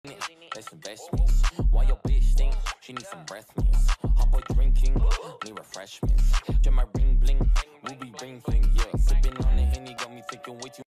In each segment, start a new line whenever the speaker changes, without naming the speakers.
Let's invest me. Why your bitch think she needs some breath mints? Hot boy drinking, need refreshments. Get my ring bling, ruby ring fling, yeah. Sipping on the henny got me thinking way too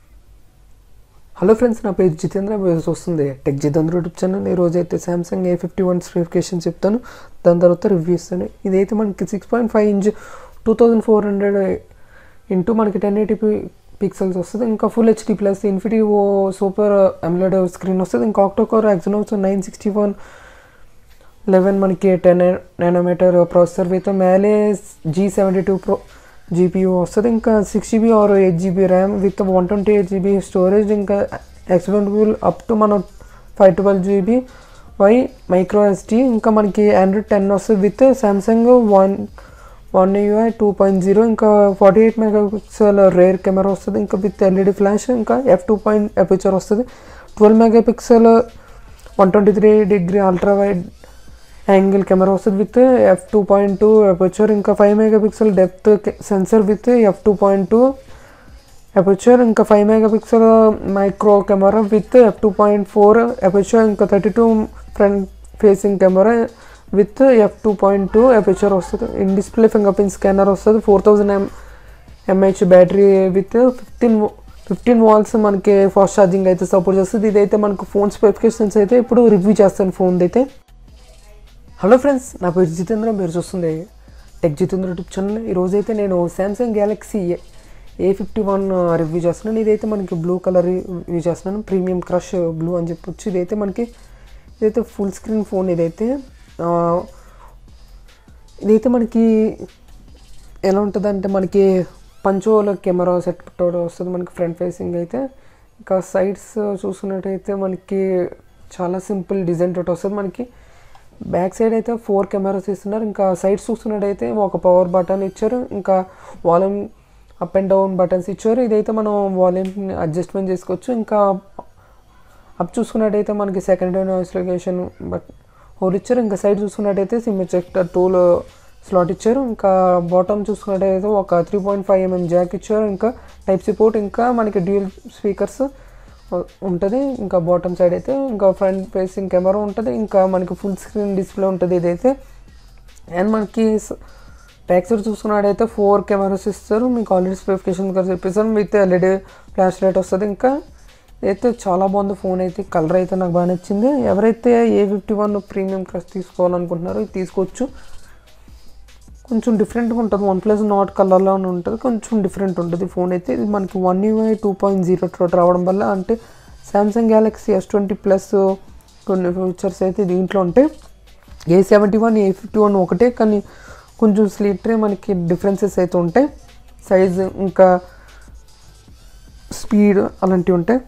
hello friends నా పేరు జితేంద్ర మీరు చూస్తుంది tech Jitendra YouTube channel ఈరోజు అయితే Samsung A fifty one specification చెప్తాను దాని తర్వాత review ఇస్తాను ఇదైతే మనకి six point five inch two thousand four hundred into మనకి టెన్ ఎయిటీ పిక్సెల్స్ వస్తుంది ఇంకా full HD plus infinity O super AMOLED screen వస్తుంది ఇంకా octa core Exynos nine sixty one eleven మనకి ten nanometer processor with Mali G seventy two pro GPU వస్తుంది ఇంకా six GB or eight GB RAM with one twenty eight GB storage ఇంకా expandable up to మనం five twelve GB via micro SD ఇంకా మనకి Android ten వస్తుంది with Samsung one one UI two point zero ఇంకా forty eight mega pixel rear camera వస్తుంది ఇంకా with LED flash ఇంకా F two point aperture వస్తుంది twelve mega pixel one twenty three degree ultra wide angle camera వస్తుంది with F two point two aperture ఇంకా five mega pixel depth sensor with F two point two aperture ఇంకా five mega pixel micro camera with F two point four aperture ఇంకా thirty two front facing camera with F two point two aperture వస్తుంది in display finger print scanner వస్తుంది four thousand M MH battery with fifteen fifteen watts మనకి fast charging అయితే support చేస్తుంది ఇదైతే మనకు phone specifications అయితే ఇప్పుడు రివ్యూ చేస్తాను ఫోన్ అయితే హలో ఫ్రెండ్స్ నా పేరు జితేంద్ర మీరు చూస్తుంది టెక్ జితేంద్ర యూట్యూబ్ ఛానల్ ఈరోజు అయితే నేను Samsung Galaxy A fifty one review చేస్తున్నాను ఇదైతే మనకి బ్లూ కలర్ రివ్యూ చేస్తున్నాను ప్రీమియం క్రష్ బ్లూ అని చెప్పొచ్చు ఇదైతే మనకి ఇదైతే ఫుల్ స్క్రీన్ ఫోన్ ఇదైతే ఆ, ఇదైతే మనకి ఎలా ఉంటుంది అంటే మనకి పంచోల కెమెరా సెట్ వస్తుంది మనకి ఫ్రంట్ ఫేసింగ్ అయితే ఇంకా సైడ్స్ చూసుకున్నట్టయితే మనకి చాలా సింపుల్ డిజైన్ తోటి వస్తుంది మనకి బ్యాక్ సైడ్ అయితే ఫోర్ కెమెరాస్ ఇస్తున్నారు ఇంకా సైడ్స్ చూసుకున్నట్టయితే ఒక పవర్ బటన్ ఇచ్చారు ఇంకా volume up and down buttons ఇచ్చారు ఇదైతే మనం వాల్యూమ్ అడ్జస్ట్మెంట్ చేసుకోవచ్చు ఇంకా అప్ చూసుకున్నట్టయితే మనకి second noise location but hole ఇచ్చారు ఇంకా సైడ్ చూసుకున్నట్టయితే సిమ్ చెక్టర్ టూల్ స్లాట్ ఇచ్చారు ఇంకా బాటమ్ చూసుకున్నట్టయితే ఒక three point five MM jack ఇచ్చారు ఇంకా టైప్ సపోర్ట్ ఇంకా మనకి డ్యూయల్ స్పీకర్స్ ఉంటుంది ఇంకా బాటమ్ సైడ్ అయితే ఇంకా ఫ్రంట్ ఫేసింగ్ కెమెరా ఉంటుంది ఇంకా మనకి ఫుల్ స్క్రీన్ డిస్ప్లే ఉంటుంది ఇదైతే అండ్ మనకి బ్యాక్ సైడ్ చూసుకున్నట్టయితే ఫోర్ కెమెరాస్ ఇస్తారు మీకు ఆల్రెడీ స్పెసిఫికేషన్ కూడా చెప్పేసాను విత్ ఎల్ఈడి ఫ్లాష్ లైట్ వస్తుంది ఇంకా అయితే చాలా బాగుంది ఫోన్ అయితే కలర్ అయితే నాకు బాగా నచ్చింది ఎవరైతే A fifty one premium crush తీసుకోవాలనుకుంటున్నారో ఇది తీసుకోవచ్చు కొంచెం డిఫరెంట్గా ఉంటుంది వన్ ప్లస్ నాట్ కలర్లో ఉంటుంది కొంచెం డిఫరెంట్ ఉంటుంది ఫోన్ అయితే ఇది మనకి one UI two point zero తోటి రావడం వల్ల అంటే Samsung Galaxy S twenty plus కొన్ని ఫీచర్స్ అయితే దీంట్లో ఉంటాయి A seventy one A fifty one ఒకటే కానీ కొంచెం స్లీటరే మనకి డిఫరెన్సెస్ అయితే ఉంటాయి సైజ్ ఇంకా స్పీడ్ అలాంటివి ఉంటాయి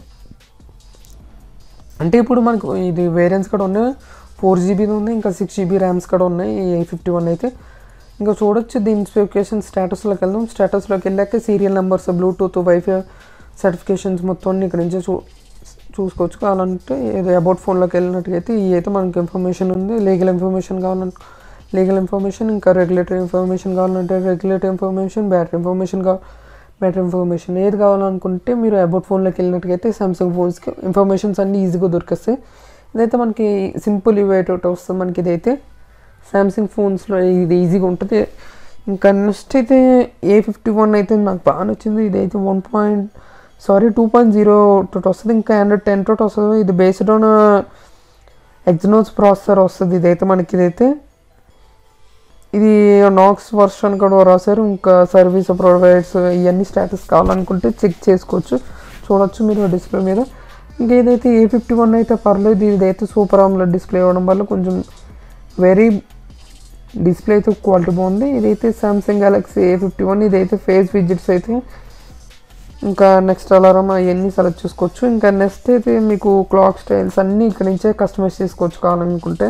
అంటే ఇప్పుడు మనకు ఇది వేరియంట్స్ కూడా ఉన్నాయి ఫోర్ జీబీ ఉంది ఇంకా సిక్స్ జీబీ ర్యామ్స్ కూడా ఉన్నాయి ఈ ఏ ఫిఫ్టీ వన్ అయితే ఇంకా చూడొచ్చు దీని స్పెసిఫికేషన్ స్టేటస్లోకి వెళ్దాం స్టేటస్లోకి వెళ్ళాక serial numbers Bluetooth wifi certifications మొత్తం అన్ని ఇక్కడ నుంచే చూ చూసుకోవచ్చు కావాలంటే ఏదో అబౌట్ ఫోన్లోకి వెళ్ళినట్టుగా అయితే ఈ అయితే మనకి ఇన్ఫర్మేషన్ ఉంది లీగల్ ఇన్ఫర్మేషన్ కావాలంటే లీగల్ ఇన్ఫర్మేషన్ ఇంకా రెగ్యులేటరీ ఇన్ఫర్మేషన్ కావాలంటే రెగ్యులేటరీ ఇన్ఫర్మేషన్ బ్యాటరీ ఇన్ఫర్మేషన్ కావాలి బ్యాటరీ ఇన్ఫర్మేషన్ ఏది కావాలనుకుంటే మీరు అబౌట్ ఫోన్లోకి వెళ్ళినట్టుగా అయితే సామ్సంగ్ ఫోన్స్కి ఇన్ఫర్మేషన్స్ అన్నీ ఈజీగా దొరికేస్తాయి ఇదైతే మనకి సింపుల్ ఇవేటోట్ వస్తుంది మనకి ఇదైతే సామ్సంగ్ ఫోన్స్లో ఇది ఈజీగా ఉంటుంది ఇంకా నెక్స్ట్ అయితే ఏ ఫిఫ్టీ వన్ అయితే నాకు బాగా నచ్చింది ఇదైతే one point sorry two point zero తోటి వస్తుంది ఇంకా ఆండ్రాయిడ్ టెన్ తోటి వస్తుంది ఇది బేస్డ్ ఆన్ ఎగ్జనోస్ ప్రాసెసర్ వస్తుంది ఇదైతే మనకి ఇదైతే ఇది నాక్స్ వర్షన్ కూడా రాశారు ఇంకా సర్వీస్ ప్రొవైడ్స్ ఇవన్నీ స్టేటస్ కావాలనుకుంటే చెక్ చేసుకోవచ్చు చూడొచ్చు మీరు డిస్ప్లే మీద ఇంకా ఏదైతే ఏ ఫిఫ్టీ వన్ అయితే పర్లేదు ఇదైతే సూపర్ ఆమ్లో డిస్ప్లే ఇవ్వడం వల్ల కొంచెం వెరీ డిస్ప్లే అయితే క్వాలిటీ బాగుంది ఇదైతే Samsung Galaxy A fifty one ఇదైతే ఫేస్ విజిట్స్ అయితే ఇంకా నెక్స్ట్ అలారం అవన్నీ సెలెక్ట్ చేసుకోవచ్చు ఇంకా నెక్స్ట్ అయితే మీకు క్లాక్ స్టైల్స్ అన్నీ ఇక్కడ నుంచే కస్టమైజ్ చేసుకోవచ్చు కావాలనుకుంటే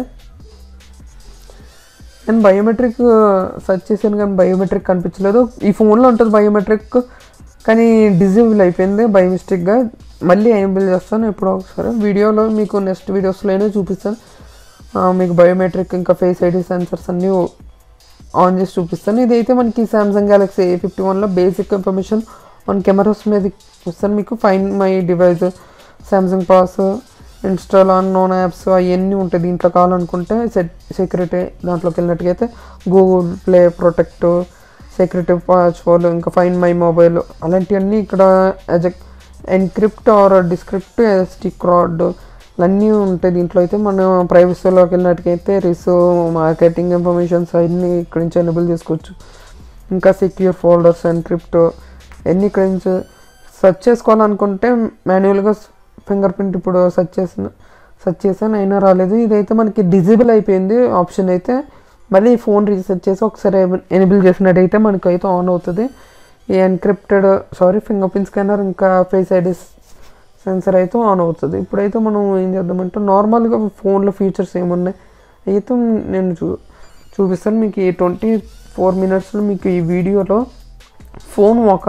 నేను బయోమెట్రిక్ సెర్చ్ చేశాను కానీ బయోమెట్రిక్ కనిపించలేదు ఈ ఫోన్లో ఉంటుంది బయోమెట్రిక్ కానీ డిజేబుల్ అయిపోయింది బై మిస్టేక్గా మళ్ళీ ఎనేబుల్ చేస్తాను ఎప్పుడో ఒకసారి వీడియోలో మీకు నెక్స్ట్ వీడియోస్లోనే చూపిస్తాను ఆ, మీకు బయోమెట్రిక్ ఇంకా ఫేస్ ఐడి సెన్సర్స్ అన్నీ ఆన్ చేసి చూపిస్తాను ఇదైతే మనకి సామ్సంగ్ గెలాక్సీ ఏ ఫిఫ్టీ వన్లో బేసిక్ ఇన్ఫర్మేషన్ ఆన్ కెమెరాస్ మీద ఇస్తాను మీకు find my device Samsung pass install unknown apps అవన్నీ ఉంటాయి దీంట్లో కావాలనుకుంటే సెట్ సెక్యూరిటీ దాంట్లోకి వెళ్ళినట్టుగైతే Google Play Protect security password ఇంకా ఫైన్ మై మొబైల్ అలాంటివన్నీ ఇక్కడ as encrypt or decrypt SD card అన్నీ ఉంటాయి దీంట్లో అయితే మనం ప్రైవసీలోకి వెళ్ళినట్టుకైతే రిస్ మార్కెటింగ్ ఇన్ఫర్మేషన్స్ అన్నీ ఇక్కడ నుంచి ఎనేబుల్ చేసుకోవచ్చు ఇంకా సెక్యూర్ ఫోల్డర్స్ ఎన్క్రిప్ట్ ఎన్ని ఇక్కడ నుంచి సెర్చ్ చేసుకోవాలనుకుంటే మాన్యువల్గా ఫింగర్ ప్రింట్ ఇప్పుడు సెర్చ్ చేసిన సెర్చ్ చేసాను అయినా రాలేదు ఇదైతే మనకి డిజేబుల్ అయిపోయింది ఆప్షన్ అయితే మళ్ళీ ఫోన్ రీసెర్చ్ చేసి ఒకసారి ఎనేబుల్ చేసినట్టయితే మనకి అయితే ఆన్ అవుతుంది ఈ encrypted sorry finger print scanner ఇంకా ఫేస్ ఐడి సెన్సర్ అయితే ఆన్ అవుతుంది ఇప్పుడైతే మనం ఏం చేద్దామంటే నార్మల్గా ఫోన్లో ఫీచర్స్ ఏమున్నాయి అయితే నేను చూ చూపిస్తాను మీకు ఈ ట్వంటీ ఫోర్ మినిట్స్లో మీకు ఈ వీడియోలో ఫోన్ ఒక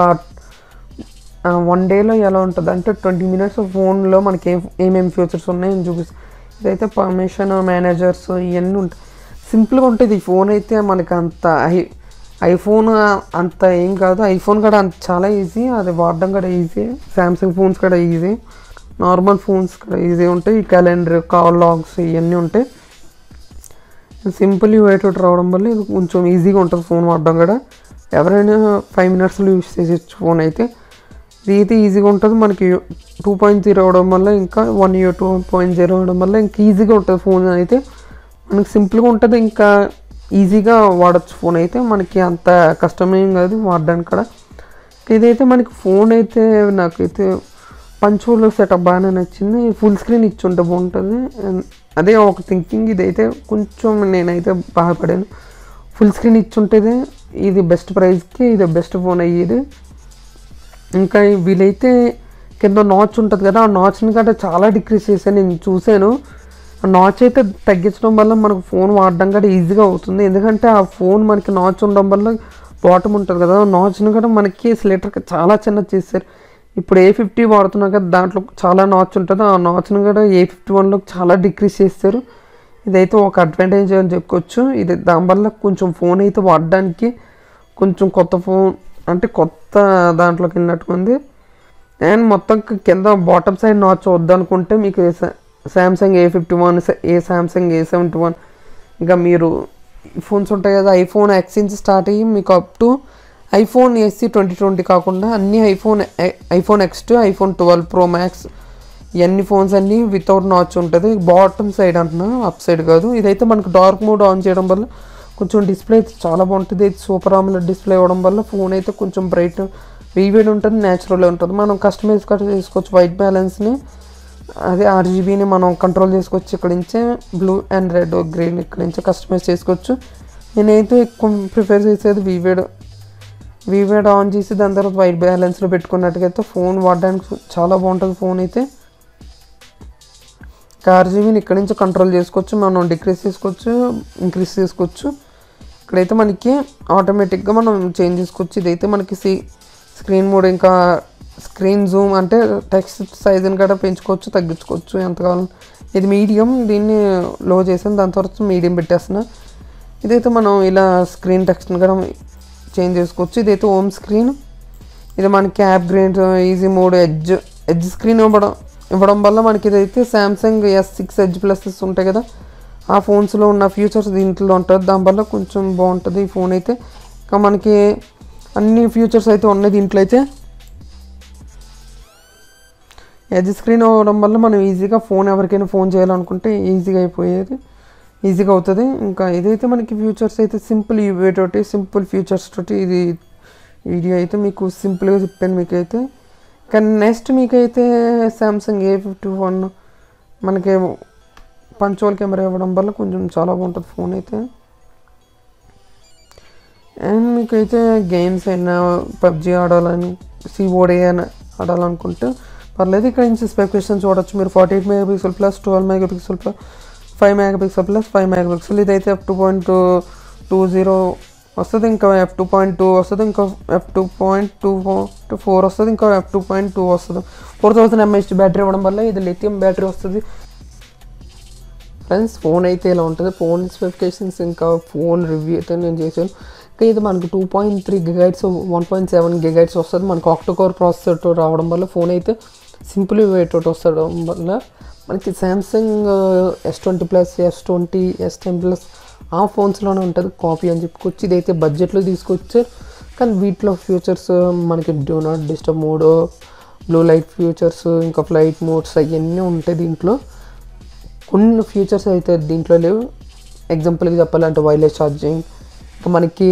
వన్ డేలో ఎలా ఉంటుంది అంటే ట్వంటీ మినిట్స్ ఫోన్లో మనకి ఏం ఏమేమి ఫీచర్స్ ఉన్నాయని చూపిస్తాను ఇదైతే పర్మిషన్ మేనేజర్స్ ఇవన్నీ ఉంటాయి సింపుల్గా ఉంటుంది ఈ ఫోన్ అయితే మనకి అంత ఐ ఐఫోన్ అంత ఏం కాదు ఐఫోన్ కూడా అంత చాలా ఈజీ అది వాడడం కూడా ఈజీ శాంసంగ్ ఫోన్స్ కూడా ఈజీ నార్మల్ ఫోన్స్ కూడా ఈజీ ఉంటాయి ఈ క్యాలెండర్ కాల్ లాగ్స్ ఇవన్నీ ఉంటాయి సింపుల్ వేటౌట్ రావడం వల్ల ఇది కొంచెం ఈజీగా ఉంటుంది ఫోన్ వాడడం కూడా ఎవరైనా ఫైవ్ మినిట్స్లో యూస్ చేసేచ్చు ఫోన్ అయితే ఇది అయితే ఈజీగా ఉంటుంది మనకి టూ పాయింట్ జీరో అవడం వల్ల ఇంకా one year two point zero అవడం వల్ల ఇంకా ఈజీగా ఉంటుంది ఫోన్ అయితే మనకి సింపుల్గా ఉంటుంది ఇంకా ఈజీగా వాడచ్చు ఫోన్ అయితే మనకి అంత కష్టమేం కాదు వాడడానికి కూడా ఇదైతే మనకి ఫోన్ అయితే నాకైతే పంచోల్ సెటప్ బాగానే నచ్చింది ఫుల్ స్క్రీన్ ఇచ్చి ఉంటే బాగుంటుంది అదే ఒక థింకింగ్ ఇదైతే కొంచెం నేనైతే బాధపడాను ఫుల్ స్క్రీన్ ఇచ్చి ఉంటుంది ఇది బెస్ట్ ప్రైస్కి ఇది బెస్ట్ ఫోన్ అయ్యేది ఇంకా వీలైతే కింద నాచ్ ఉంటుంది కదా ఆ నాచ్ని కూడా చాలా డిక్రీస్ చేశాను నేను చూశాను ఆ నాచ్ అయితే తగ్గించడం వల్ల మనకు ఫోన్ వాడడం కూడా ఈజీగా అవుతుంది ఎందుకంటే ఆ ఫోన్ మనకి నాచ్ ఉండడం వల్ల బాటమ్ ఉంటుంది కదా ఆ నాచ్ని కూడా మనకి స్లేటర్కి చాలా చిన్నది చేశారు ఇప్పుడు ఏ ఫిఫ్టీ వాడుతున్నాం కదా దాంట్లో చాలా నాచ్ ఉంటుంది ఆ నాచ్ని కూడా ఏ ఫిఫ్టీ వన్లో చాలా డిక్రీస్ చేస్తారు ఇదైతే ఒక అడ్వాంటేజ్ అని చెప్పుకోవచ్చు ఇది దానివల్ల కొంచెం ఫోన్ అయితే వాడడానికి కొంచెం కొత్త ఫోన్ అంటే కొత్త దాంట్లోకి వెళ్ళినట్టుకుంది అండ్ మొత్తం కింద బాటమ్ సైడ్ నాచ్ వద్దనుకుంటే మీకు Samsung A fifty one A Samsung A seventy one ఇంకా మీరు ఫోన్స్ ఉంటాయి కదా ఐఫోన్ ఎక్స్ నుంచి స్టార్ట్ అయ్యి మీకు up to iPhone SE twenty twenty కాకుండా అన్ని iPhone iPhone X to iPhone twelve pro max ఇవన్నీ ఫోన్స్ అన్నీ వితౌట్ నాచ్ ఉంటుంది బాటమ్ సైడ్ అంటున్నా అప్ సైడ్ కాదు ఇదైతే మనకు డార్క్ మోడ్ ఆన్ చేయడం వల్ల కొంచెం డిస్ప్లే అయితే చాలా బాగుంటుంది ఇది సూపర్ ఆమ్లెట్ డిస్ప్లే అవ్వడం వల్ల ఫోన్ అయితే కొంచెం బ్రైట్ వీవేడ్ ఉంటుంది న్యాచురల్ ఉంటుంది మనం కస్టమైజ్ కూడా చేసుకోవచ్చు వైట్ బ్యాలెన్స్ని అదే ఆర్జీబీని మనం కంట్రోల్ చేసుకోవచ్చు ఇక్కడ నుంచే బ్లూ అండ్ రెడ్ గ్రీన్ ఇక్కడ నుంచే కస్టమైజ్ చేసుకోవచ్చు నేనైతే ఎక్కువ ప్రిఫర్ చేసేది వీవేడ్ వీవేడ్ ఆన్ చేసి దాని తర్వాత వైట్ బ్యాలెన్స్లో పెట్టుకున్నట్టుగా అయితే ఫోన్ వాడడానికి చాలా బాగుంటుంది ఫోన్ అయితే ఆర్జీబీని ఇక్కడ నుంచి కంట్రోల్ చేసుకోవచ్చు మనం డిక్రీస్ చేసుకోవచ్చు ఇంక్రీస్ చేసుకోవచ్చు ఇక్కడైతే మనకి ఆటోమేటిక్గా మనం చేంజ్ చేసుకోవచ్చు ఇదైతే మనకి సి స్క్రీన్ మోడ్ ఇంకా స్క్రీన్ జూమ్ అంటే టెక్స్ట్ సైజుని కూడా పెంచుకోవచ్చు తగ్గించుకోవచ్చు ఎంత కావాలి ఇది మీడియం దీన్ని లో చేసాను దాని తర్వాత మీడియం పెట్టేస్తున్నా ఇదైతే మనం ఇలా స్క్రీన్ టెక్స్ట్ని కూడా చేంజ్ చేసుకోవచ్చు ఇదైతే హోమ్ స్క్రీన్ ఇది మనకి app grid easy mode edge edge screen ఇవ్వడం ఇవ్వడం వల్ల మనకి ఇదైతే Samsung S six edge pluses ఉంటాయి కదా ఆ ఫోన్స్లో ఉన్న ఫీచర్స్ దీంట్లో ఉంటుంది దానివల్ల కొంచెం బాగుంటుంది ఈ ఫోన్ అయితే ఇంకా మనకి అన్ని ఫీచర్స్ అయితే ఉన్నాయి దీంట్లో అయితే ఎడ్జ్ స్క్రీన్ అవ్వడం వల్ల మనం ఈజీగా ఫోన్ ఎవరికైనా ఫోన్ చేయాలనుకుంటే ఈజీగా అయిపోయేది ఈజీగా అవుతుంది ఇంకా ఇదైతే మనకి ఫ్యూచర్స్ అయితే సింపుల్ ఇవే తోటి సింపుల్ ఫ్యూచర్స్ తోటి ఇది వీడియో అయితే మీకు సింపుల్గా చెప్పాను మీకైతే కానీ నెక్స్ట్ మీకైతే శాంసంగ్ ఏ ఫిఫ్టీ వన్ మనకి పంచోల్ కెమెరా ఇవ్వడం వల్ల కొంచెం చాలా బాగుంటుంది ఫోన్ అయితే అండ్ మీకైతే గేమ్స్ అయినా పబ్జి ఆడాలని సిఓడి అయినా ఆడాలనుకుంటే పర్లేదు ఇక్కడ నుంచి స్పెసిఫికేషన్ చూడొచ్చు మీరు forty eight mega pixel plus twelve mega pixel plus five mega pixel plus five mega pixel ఇదైతే F two point two zero వస్తుంది ఇంకా ఎఫ్ టూ పాయింట్ టూ వస్తుంది ఇంకా F two point two two four వస్తుంది ఇంకా F two point two వస్తుంది four thousand MH battery ఇవ్వడం వల్ల ఇది లిథియం బ్యాటరీ వస్తుంది ఫ్రెండ్స్ ఫోన్ అయితే ఇలా ఉంటుంది ఫోన్ స్పెసిఫికేషన్స్ ఇంకా ఫోన్ రివ్యూ అయితే నేను చేశాను ఇంకా ఇది మనకు two point three gigahertz one point seven gigahertz వస్తుంది మనకు ఆక్టోకోర్ ప్రాసెసర్ రావడం వల్ల ఫోన్ అయితే సింపుల్ వెయిట్ వస్తడం వల్ల మనకి Samsung S twenty plus S twenty S ten plus ఆ ఫోన్స్లోనే ఉంటుంది కాపీ అని చెప్పుకోవచ్చు ఇదైతే బడ్జెట్లో తీసుకొచ్చారు కానీ వీటిలో ఫ్యూచర్స్ మనకి do not disturb mode blue light features ఇంకా ఫ్లైట్ మోడ్స్ అవన్నీ ఉంటాయి దీంట్లో కొన్ని ఫ్యూచర్స్ అయితే దీంట్లో లేవు ఎగ్జాంపుల్గా చెప్పాలంటే వైర్లెస్ ఛార్జింగ్ ఇంకా మనకి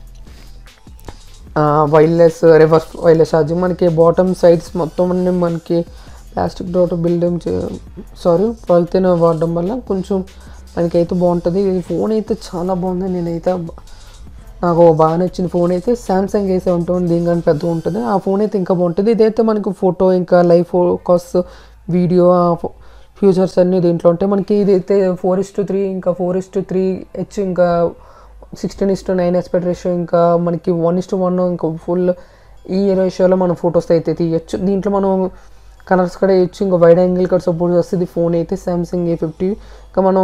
వైర్లెస్ రివర్స్ వైర్లెస్ ఛార్జింగ్ మనకి బాటమ్ సైడ్స్ మొత్తం అన్ని మనకి plastic door building sorry polythene వాడడం వల్ల కొంచెం మనకైతే బాగుంటుంది ఈ ఫోన్ అయితే చాలా బాగుంది నేనైతే బ- నాకు బాగా నచ్చిన ఫోన్ అయితే శాంసంగ్ ఏ సెవెంటీ వన్ దీనికన్నా పెద్ద ఉంటుంది ఆ ఫోన్ అయితే ఇంకా బాగుంటుంది ఇదైతే మనకి ఫోటో ఇంకా లైవ్ ఫోకస్ వీడియో ఫ్యూచర్స్ అన్నీ దీంట్లో ఉంటాయి మనకి ఇదైతే ఫోర్ ఇస్ టు త్రీ ఇంకా four is to three H ఇంకా sixteen is to nine aspect ratio ఇంకా మనకి వన్ ఇస్ టు వన్ ఇంకా ఫుల్ ఈ రేషియోలో మనం ఫొటోస్ అయితే తీయచ్చు దీంట్లో మనం కలర్స్ కూడా వేయచ్చు ఇంకా వైడ్ యాంగిల్ కూడా సపోర్ట్ చేస్తుంది ఫోన్ అయితే సామ్సంగ్ ఏ ఫిఫ్టీ ఇంకా మనం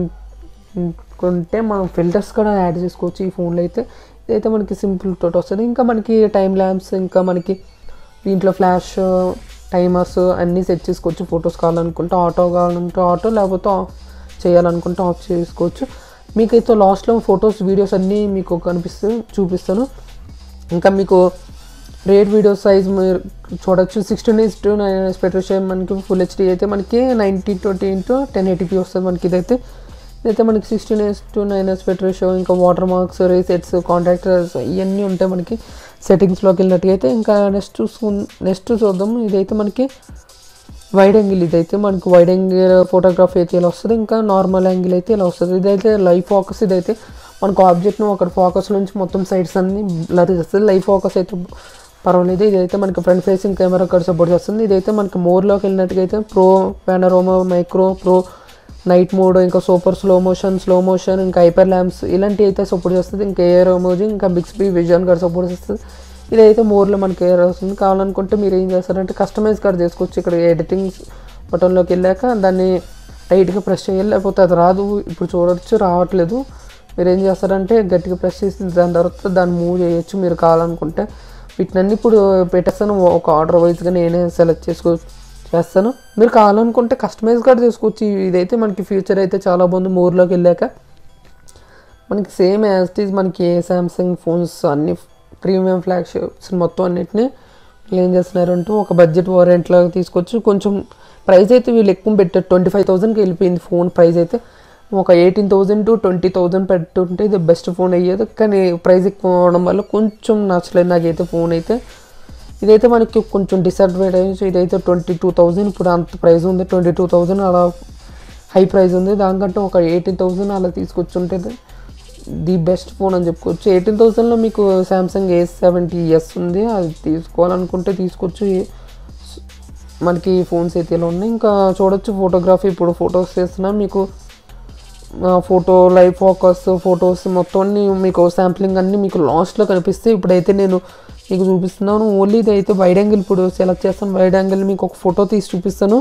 కావాలనుకుంటే మనం ఫిల్టర్స్ కూడా యాడ్ చేసుకోవచ్చు ఈ ఫోన్లో అయితే ఇదైతే మనకి సింపుల్ తోటి వస్తుంది ఇంకా మనకి టైం ల్యాంప్స్ ఇంకా మనకి దీంట్లో ఫ్లాష్ టైమర్స్ అన్నీ సెట్ చేసుకోవచ్చు ఫొటోస్ కావాలనుకుంటే ఆటో కావాలంటే ఆటో లేకపోతే ఆఫ్ చేయాలనుకుంటే ఆఫ్ చేసుకోవచ్చు మీకైతే లాస్ట్లో ఫొటోస్ వీడియోస్ అన్నీ మీకు కనిపిస్తూ చూపిస్తాను ఇంకా మీకు రేట్ వీడియో సైజ్ మీరు చూడొచ్చు sixteen is to nine aspect ratio మనకి ఫుల్ హెచ్డీ అయితే మనకి nineteen twenty into ten eighty p వస్తుంది మనకి ఇదైతే ఇదైతే మనకి sixteen is to nine aspect ratio ఇంకా వాటర్ మార్క్స్ రీసెట్స్ కాంటాక్టర్స్ ఇవన్నీ ఉంటాయి మనకి సెట్టింగ్స్లోకి వెళ్ళినట్టుగా అయితే ఇంకా నెక్స్ట్ చూసుకు నెక్స్ట్ చూద్దాం ఇదైతే మనకి వైడ్ యాంగిల్ ఇదైతే మనకి వైడ్ యాంగిల్ ఫోటోగ్రఫీ అయితే ఇలా వస్తుంది ఇంకా నార్మల్ యాంగిల్ అయితే ఇలా వస్తుంది ఇదైతే లైవ్ ఫోకస్ ఇదైతే మనకు ఆబ్జెక్ట్ను ఒక ఫోకస్ నుంచి మొత్తం సైడ్స్ అన్ని బ్లర్ చేస్తుంది లైవ్ ఫోకస్ అయితే పర్వాలేదు ఇదైతే మనకి ఫ్రంట్ ఫేసింగ్ కెమెరా కూడా సపోర్ట్ చేస్తుంది ఇదైతే మనకి మోర్లోకి వెళ్ళినట్టుగా అయితే pro panorama micro pro night mode ఇంకా super slow motion slow motion ఇంకా హైపర్ ల్యాంప్స్ ఇలాంటివి అయితే సపోర్ట్ చేస్తుంది ఇంకా ఏర్ ఎమోజీ ఇంకా బిక్స్బీ విజన్ కూడా సపోర్ట్ చేస్తుంది ఇదైతే మోర్లో మనకి ఏర్ వస్తుంది కావాలనుకుంటే మీరు ఏం చేస్తారంటే కస్టమైజ్ కూడా చేసుకోవచ్చు ఇక్కడ ఎడిటింగ్ బటన్లోకి వెళ్ళాక దాన్ని టైట్గా ప్రెస్ చేయాలి లేకపోతే అది రాదు ఇప్పుడు చూడొచ్చు రావట్లేదు మీరు ఏం చేస్తారంటే గట్టిగా ప్రెస్ చేసి దాని తర్వాత దాన్ని మూవ్ చేయొచ్చు మీరు కావాలనుకుంటే వీటినన్నీ ఇప్పుడు పెట్టేస్తాను ఒక ఆర్డర్ వైజ్గా నేనే సెలెక్ట్ చేసుకో చేస్తాను మీరు కావాలనుకుంటే కస్టమైజ్ కూడా చేసుకోవచ్చు ఇదైతే మనకి ఫ్యూచర్ అయితే చాలా బాగుంది మోర్లోకి వెళ్ళాక మనకి సేమ్ యాజ్ ఈజ్ మనకి ఏ సామ్సంగ్ ఫోన్స్ అన్ని ప్రీమియం ఫ్లాగ్షిప్స్ మొత్తం అన్నిటిని వీళ్ళు ఏం చేస్తున్నారంటే ఒక బడ్జెట్ వారెంట్ లాగా తీసుకొచ్చి కొంచెం ప్రైస్ అయితే వీళ్ళు ఎక్కువ పెట్టారు ట్వంటీ ఫైవ్ థౌసండ్కి వెళ్ళిపోయింది ఫోన్ ప్రైస్ అయితే ఒక eighteen thousand to twenty thousand పెట్టుంటే ఇది బెస్ట్ ఫోన్ అయ్యేది కానీ ప్రైస్ ఎక్కువ అవడం వల్ల కొంచెం నచ్చలేదు నాకైతే ఫోన్ అయితే ఇదైతే మనకి కొంచెం డిసడ్వాంటేజ్ ఇదైతే ట్వంటీ టూ థౌజండ్ ఇప్పుడు అంత ప్రైస్ ఉంది ట్వంటీ టూ థౌజండ్ అలా హై ప్రైస్ ఉంది దానికంటే ఒక ఎయిటీన్ థౌజండ్ అలా తీసుకొచ్చుంటే ది బెస్ట్ ఫోన్ అని చెప్పుకోవచ్చు ఎయిటీన్ థౌజండ్లో మీకు సామ్సంగ్ ఏ సెవెంటీ ఎస్ ఉంది అది తీసుకోవాలనుకుంటే తీసుకోవచ్చు ఏ- మనకి ఫోన్స్ అయితే ఇలా ఉన్నాయి ఇంకా చూడొచ్చు ఫోటోగ్రఫీ ఇప్పుడు ఫొటోస్ చేస్తున్నా మీకు ఫోటో లైవ్ ఫోకస్ ఫొటోస్ మొత్తం అన్ని మీకు శాంప్లింగ్ అన్ని మీకు లాస్ట్లో కనిపిస్తాయి ఇప్పుడైతే నేను మీకు చూపిస్తున్నాను ఓన్లీ ఇది అయితే వైడ్ యాంగిల్ ఇప్పుడు సెలెక్ట్ చేస్తాను వైడ్ యాంగిల్ మీకు ఒక ఫోటో తీసి చూపిస్తాను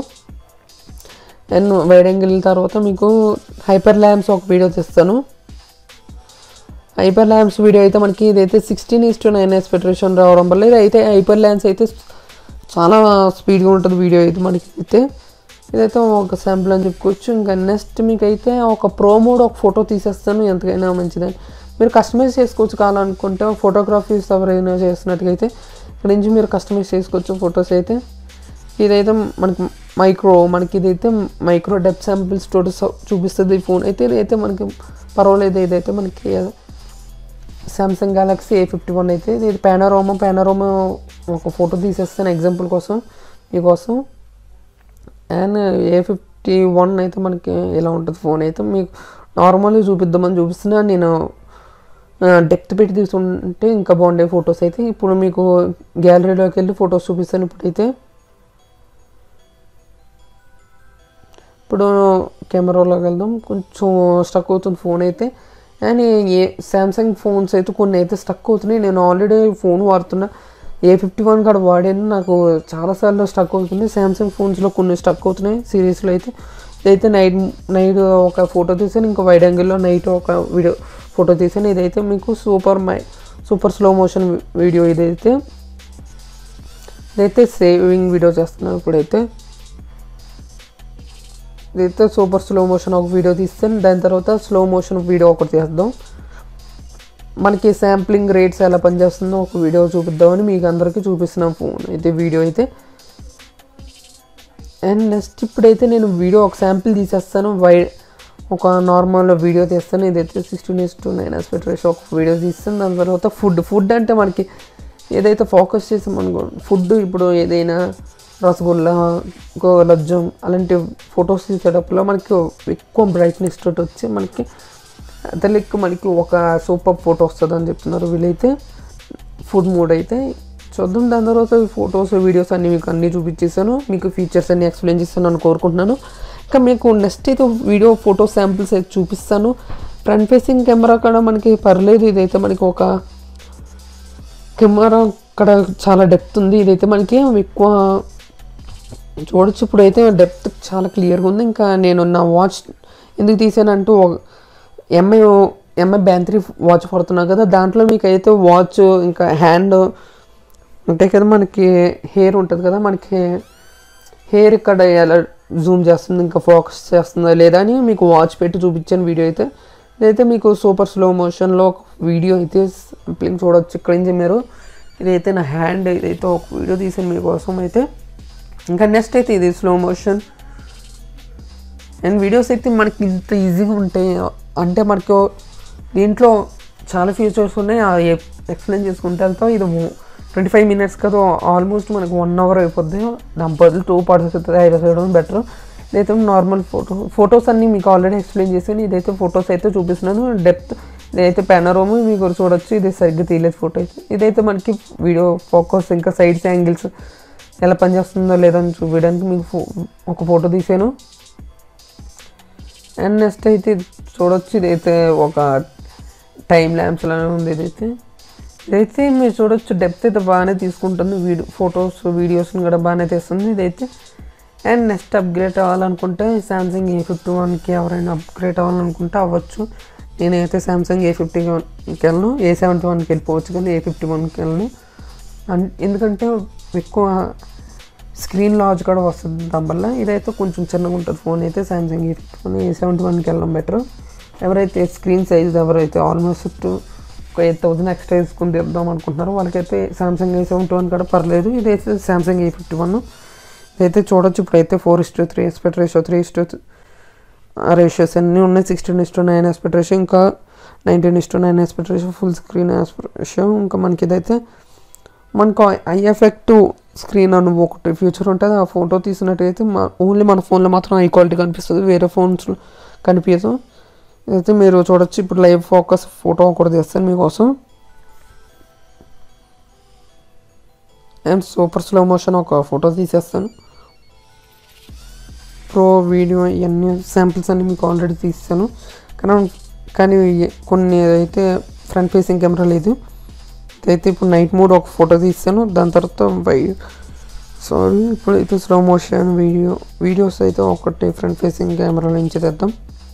అండ్ వైడ్ యాంగిల్ తర్వాత మీకు హైపర్ ల్యాంప్స్ ఒక వీడియో తీస్తాను హైపర్ ల్యాంప్స్ వీడియో అయితే మనకి ఇదైతే sixteen is to nine expectation రావడం వల్ల ఇది అయితే హైపర్ ల్యాంప్స్ అయితే చాలా స్పీడ్గా ఉంటుంది వీడియో అయితే మనకి అయితే ఇదైతే ఒక శాంపుల్ అని చెప్పుకోవచ్చు ఇంకా నెక్స్ట్ మీకు అయితే ఒక ప్రో మోడ్ ఒక ఫోటో తీసేస్తాను ఎంతకైనా మంచిదని మీరు కస్టమైజ్ చేసుకోవచ్చు కావాలనుకుంటే ఫోటోగ్రఫీస్ ఎవరైనా చేస్తున్నట్టుగా అయితే ఇక్కడ నుంచి మీరు కస్టమైజ్ చేసుకోవచ్చు ఫొటోస్ అయితే ఇదైతే మనకి మైక్రో మనకి ఇదైతే మైక్రో డెప్ శాంపిల్స్ తోటి స- చూపిస్తుంది ఈ ఫోన్ అయితే ఇదైతే మనకి పర్వాలేదు ఇదైతే మనకి Samsung Galaxy A fifty one అయితే ఇది పానరోమా పానరోమా ఒక ఫోటో తీసేస్తాను ఎగ్జాంపుల్ కోసం మీకోసం అండ్ ఏ ఫిఫ్టీ వన్ అయితే మనకి ఇలా ఉంటుంది ఫోన్ అయితే మీకు నార్మల్గా చూపిద్దామని చూపిస్తున్నా నేను డెప్త్ పెట్టి తీసుకుంటే ఇంకా బాగుండే ఫొటోస్ అయితే ఇప్పుడు మీకు గ్యాలరీలోకి వెళ్ళి ఫొటోస్ చూపిస్తాను ఇప్పుడైతే ఇప్పుడు కెమెరాలోకి వెళ్దాం కొంచెం స్టక్ అవుతుంది ఫోన్ అయితే అండ్ ఏ శాంసంగ్ ఫోన్స్ అయితే కొన్ని అయితే స్టక్ అవుతున్నాయి నేను ఆల్రెడీ ఫోన్ వాడుతున్నా ఏ ఫిఫ్టీ వన్ కూడా వాడాను నాకు చాలాసార్లు స్టక్ అవుతుంది శాంసంగ్ ఫోన్స్లో కొన్ని స్టక్ అవుతున్నాయి సిరీస్లో అయితే ఇదైతే నైట్ నైట్ ఒక ఫోటో తీసాను ఇంకా వైడ్ యాంగిల్లో నైట్ ఒక వీడియో ఫోటో తీసాను ఇదైతే మీకు super my super slow motion video ఇదైతే ఇదైతే సేవింగ్ వీడియో చేస్తున్నాను ఇప్పుడైతే ఇదైతే సూపర్ స్లో మోషన్ ఒక వీడియో తీస్తాను దాని తర్వాత స్లో మోషన్ వీడియో ఒకటి చేద్దాం మనకి శాంప్లింగ్ రేట్స్ ఎలా పనిచేస్తుందో ఒక వీడియో చూపిద్దామని మీకు అందరికీ చూపిస్తున్నాం ఫోన్ అయితే వీడియో అయితే అండ్ నెక్స్ట్ ఇప్పుడైతే నేను వీడియో ఒక శాంపిల్ తీసేస్తాను వై ఒక నార్మల్ వీడియో తీస్తాను ఇదైతే sixteen is to nine aspect ratio ఒక వీడియో తీస్తాను దాని తర్వాత ఫుడ్ ఫుడ్ అంటే మనకి ఏదైతే ఫోకస్ చేసాం అనుకో ఫుడ్ ఇప్పుడు ఏదైనా రసగుల్లా గులాబ్ జామ్ అలాంటి ఫొటోస్ తీసేటప్పుడు మనకి ఎక్కువ బ్రైట్నెస్ తోటి వచ్చి మనకి అతలిక్ మనకి ఒక సూపర్ ఫోటో వస్తుంది అని చెప్తున్నారు వీళ్ళైతే ఫుడ్ మూడ్ అయితే చూద్దాం దాని తర్వాత ఫొటోస్ వీడియోస్ అన్ని మీకు అన్నీ చూపించేసాను మీకు ఫీచర్స్ అన్ని ఎక్స్ప్లెయిన్ చేస్తాను అని కోరుకుంటున్నాను ఇంకా మీకు నెక్స్ట్ అయితే వీడియో ఫోటో శాంపిల్స్ అయితే చూపిస్తాను ఫ్రంట్ ఫేసింగ్ కెమెరా కూడా మనకి పర్లేదు ఇదైతే మనకి ఒక కెమెరా అక్కడ చాలా డెప్త్ ఉంది ఇదైతే మనకి ఎక్కువ చూడొచ్చు ఇప్పుడైతే డెప్త్ చాలా క్లియర్గా ఉంది ఇంకా నేను నా వాచ్ ఎందుకు తీసానంటూ Mi Mi band three watch పడుతున్నా కదా దాంట్లో మీకు అయితే వాచ్ ఇంకా హ్యాండ్ ఉంటాయి కదా మనకి హెయిర్ ఉంటుంది కదా మనకి హెయిర్ ఇక్కడ ఎలా జూమ్ చేస్తుంది ఇంకా ఫోకస్ చేస్తుందా లేదా అని మీకు వాచ్ పెట్టి చూపించాను వీడియో అయితే ఇదైతే మీకు సూపర్ స్లో మోషన్లో ఒక వీడియో అయితే సాంప్లింగ్ చూడొచ్చు ఇక్కడ నుంచి మీరు ఇదైతే నా హ్యాండ్ ఇదైతే ఒక వీడియో తీసాను మీకోసం అయితే ఇంకా నెక్స్ట్ అయితే ఇది స్లో మోషన్ అండ్ వీడియోస్ అయితే మనకి ఇంత ఈజీగా ఉంటాయి అంటే మనకు దీంట్లో చాలా ఫీచర్స్ ఉన్నాయి ఆ ఎక్స్ప్లెయిన్ చేసుకుంటే వెళ్తాం ఇది ట్వంటీ ఫైవ్ మినిట్స్ కదా ఆల్మోస్ట్ మనకు వన్ అవర్ అయిపోద్ది దాని బదులు టూ పార్ట్స్ అవుతుంది ఐదు చేయడం బెటర్ ఇదైతే నార్మల్ ఫోటో ఫొటోస్ అన్నీ మీకు ఆల్రెడీ ఎక్స్ప్లెయిన్ చేసాను ఇదైతే ఫొటోస్ అయితే చూపిస్తున్నాను డెప్త్ ఇదైతే పెనరోము మీకు చూడొచ్చు ఇది సరిగ్గా తీయలేదు ఫోటో అయితే ఇదైతే మనకి వీడియో ఫోకస్ ఇంకా సైడ్స్ యాంగిల్స్ ఎలా పనిచేస్తుందో లేదని చూపించడానికి మీకు ఫో ఒక ఫోటో తీసాను అండ్ నెక్స్ట్ అయితే చూడొచ్చు ఇదైతే ఒక టైం ల్యాబ్స్ లానే ఉంది ఇదైతే ఇదైతే మీరు చూడొచ్చు డెప్త్ అయితే బాగానే తీసుకుంటుంది వీడియో ఫొటోస్ వీడియోస్ని కూడా బాగానే తీస్తుంది ఇదైతే అండ్ నెక్స్ట్ అప్గ్రేడ్ అవ్వాలనుకుంటే శాంసంగ్ ఏ ఫిఫ్టీ వన్కి ఎవరైనా అప్గ్రేడ్ అవ్వాలనుకుంటే అవ్వచ్చు నేనైతే శాంసంగ్ ఏ ఫిఫ్టీకి వెళ్ళను ఏ సెవెంటీ వన్కి వెళ్ళిపోవచ్చు కానీ ఏ ఫిఫ్టీ వన్కి వెళ్ళను అన్ ఎందుకంటే ఎక్కువ స్క్రీన్ లాజ్ కూడా వస్తుంది దానివల్ల ఇదైతే కొంచెం చిన్నగా ఉంటుంది ఫోన్ అయితే Samsung A fifty one A seventy వన్కి వెళ్ళడం బెటర్ ఎవరైతే స్క్రీన్ సైజ్ ఎవరైతే ఆల్మోస్ట్ ఒక ఎయిట్ థౌసండ్ ఎక్స్ట్రా తీసుకుని తెద్దాం అనుకుంటున్నారో వాళ్ళకైతే సామ్సంగ్ ఏ సెవెంటీ వన్ కూడా పర్లేదు ఇదైతే సామ్సంగ్ ఏ ఫిఫ్టీ వన్ ఇదైతే చూడొచ్చు ఇప్పుడైతే four is to three aspect ratio three is to ratios అన్నీ ఉన్నాయి sixteen is to nine aspect ratio ఇంకా nineteen is to nine aspect ratio full screen aspect ratio ఇంకా మనకి ఇదైతే మనకు ఐ ఎఫెక్ట్ స్క్రీన్ అని ఒకటి ఫ్యూచర్ ఉంటుంది ఆ ఫోటో తీసినట్టయితే మా ఓన్లీ మన ఫోన్లో మాత్రం హై క్వాలిటీ కనిపిస్తుంది వేరే ఫోన్స్లో కనిపించదు అయితే మీరు చూడొచ్చు ఇప్పుడు లైవ్ ఫోకస్ ఫోటో ఒకటి తీస్తాను మీకోసం అండ్ సూపర్ స్లో మోషన్ ఒక ఫోటో తీసేస్తాను ప్రో వీడియో ఇవన్నీ శాంపిల్స్ అన్ని మీకు ఆల్రెడీ తీసాను కానీ కానీ కొన్ని అయితే ఫ్రంట్ ఫేసింగ్ కెమెరా లేదు అయితే ఇప్పుడు నైట్ మోడ్ ఒక ఫోటో తీస్తాను దాని తర్వాత బై సారీ ఇప్పుడైతే స్లో మోషన్ వీడియో వీడియోస్ అయితే ఒకటి ఫ్రంట్ ఫేసింగ్ కెమెరా నుంచి తెద్దాం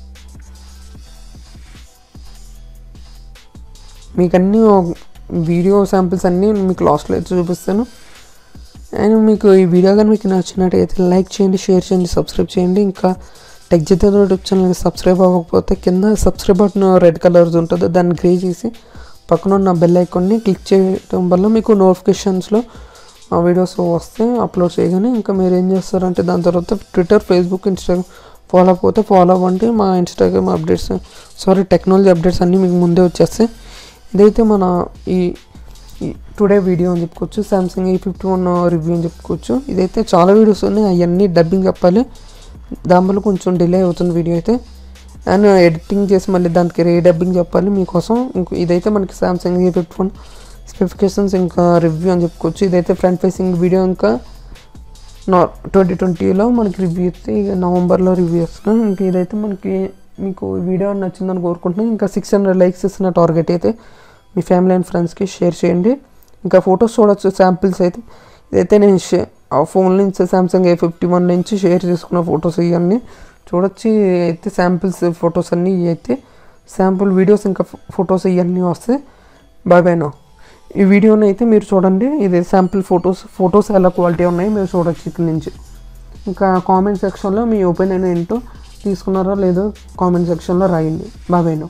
మీకు అన్నీ వీడియో శాంపిల్స్ అన్నీ మీకు లాస్ట్లో అయితే చూపిస్తాను అండ్ మీకు ఈ వీడియో కానీ మీకు నచ్చినట్టయితే లైక్ చేయండి షేర్ చేయండి సబ్స్క్రైబ్ చేయండి ఇంకా టెక్ జితే యూట్యూబ్ ఛానల్కి సబ్స్క్రైబ్ అవ్వకపోతే కింద సబ్స్క్రైబ్ బటన్ రెడ్ కలర్ ఉంటుంది దాన్ని గ్రే చేసి పక్కన ఉన్న బెల్ ఐకాన్ని క్లిక్ చేయడం వల్ల మీకు నోటిఫికేషన్స్లో ఆ వీడియోస్ వస్తే అప్లోడ్ చేయగానే ఇంకా మీరు ఏం చేస్తారంటే దాని తర్వాత ట్విట్టర్ ఫేస్బుక్ ఇన్స్టాగ్రామ్ ఫాలో అవ్వకపోతే ఫాలో అవ్వండి మా Instagram updates sorry technology updates అన్నీ మీకు ముందే వచ్చేస్తాయి ఇదైతే మన ఈ టుడే వీడియో అని చెప్పుకోవచ్చు సామ్సంగ్ ఈ ఫిఫ్టీ వన్ రివ్యూ అని చెప్పుకోవచ్చు ఇదైతే చాలా వీడియోస్ ఉన్నాయి అవన్నీ డబ్బింగ్ చెప్పాలి దానివల్ల కొంచెం డిలే అవుతుంది వీడియో అయితే అండ్ ఎడిటింగ్ చేసి మళ్ళీ దానికి రే డబ్బింగ్ చెప్పాలి మీకోసం ఇంకో ఇదైతే మనకి Samsung A fifty one specifications ఇంకా రివ్యూ అని చెప్పుకోవచ్చు ఇదైతే ఫ్రంట్ ఫేసింగ్ వీడియో ఇంకా నా ట్వంటీ ట్వంటీలో మనకి రివ్యూ ఇస్తే ఇక నవంబర్లో రివ్యూ ఇస్తున్నాం ఇంక ఇదైతే మనకి మీకు ఈ వీడియో నచ్చిందని కోరుకుంటున్నాను ఇంకా సిక్స్ హండ్రెడ్ లైక్స్ ఇస్తున్న టార్గెట్ అయితే మీ ఫ్యామిలీ అండ్ ఫ్రెండ్స్కి షేర్ చేయండి ఇంకా ఫొటోస్ చూడొచ్చు శాంపిల్స్ అయితే ఇదైతే నేను షే ఆ ఫోన్ నుంచి సామ్సంగ్ ఏ ఫిఫ్టీ వన్ నుంచి షేర్ చేసుకున్న ఫొటోస్ ఇవన్నీ చూడొచ్చు అయితే శాంపిల్స్ ఫొటోస్ అన్నీ అయితే శాంపుల్ వీడియోస్ ఇంకా ఫొటోస్ ఇవన్నీ వస్తాయి బాయ్ బాయ్ నా ఈ వీడియోని అయితే మీరు చూడండి ఇది శాంపుల్ ఫొటోస్ ఫొటోస్ ఎలా క్వాలిటీ ఉన్నాయి మీరు చూడొచ్చు ఇక్కడి నుంచి ఇంకా కామెంట్ సెక్షన్లో మీ ఒపీనియన్ ఏంటో తీసుకున్నారో లేదో కామెంట్ సెక్షన్లో రాయండి బాబాయ్ను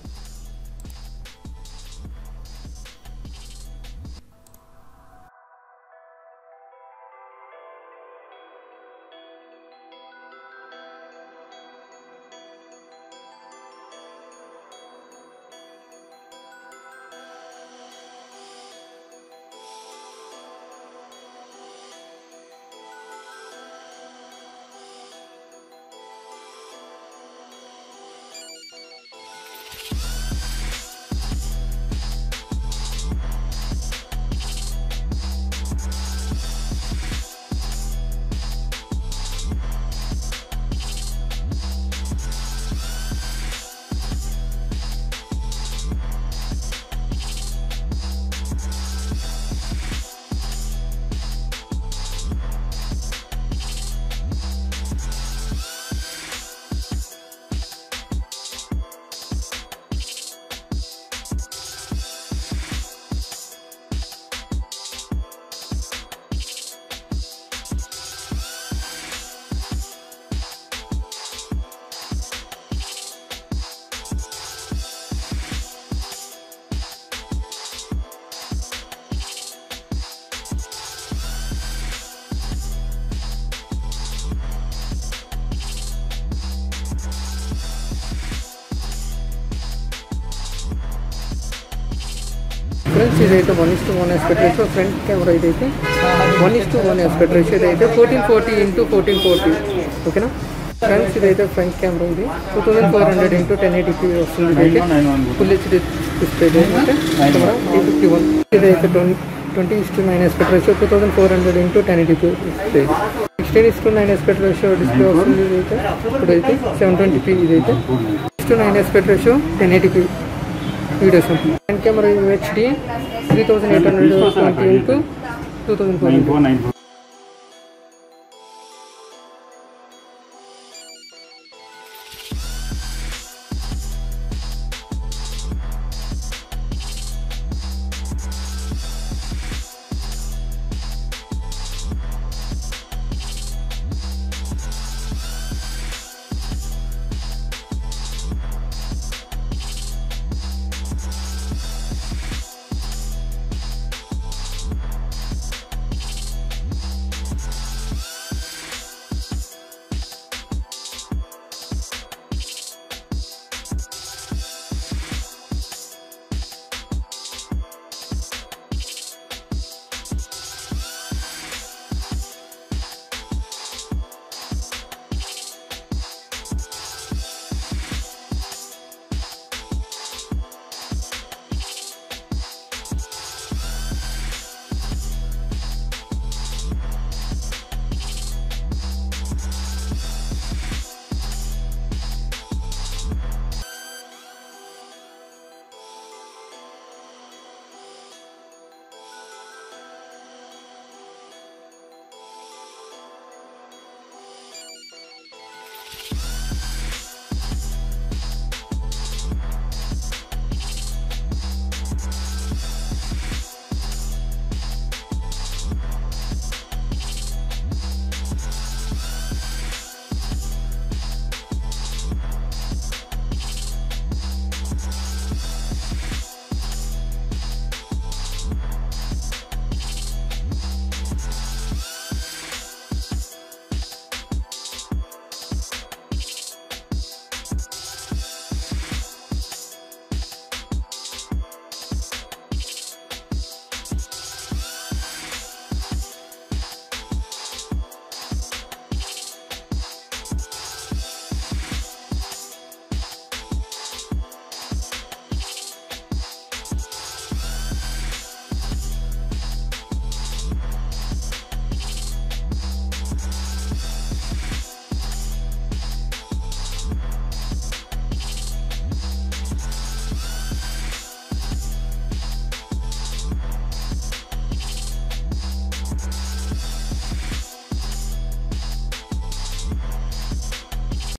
ఫ్రెండ్స్ ఇదైతే one is to one aspect ratio front camera ఇదైతే one is to one aspect ratio ఇదైతే fourteen forty into fourteen forty ఓకేనా ఫ్రెండ్స్ ఇదైతే ఫ్రంట్ కెమెరా ఇది two thousand four hundred into ten eighty p వస్తుంది ఇదైతే ఫుల్ హెచ్డి డిస్ప్లే అయితే camera eight fifty one ఇదైతే twenty twenty is to nine aspect ratio two thousand four hundred into ten eighty p display sixteen is to nine aspect ratio display వస్తుంది ఇదైతే ఇప్పుడైతే seven twenty p ఇదైతే is to nine aspect ratio ten eighty p videos front camera HD three thousand eight hundred twenty into two thousand four
nine four nine four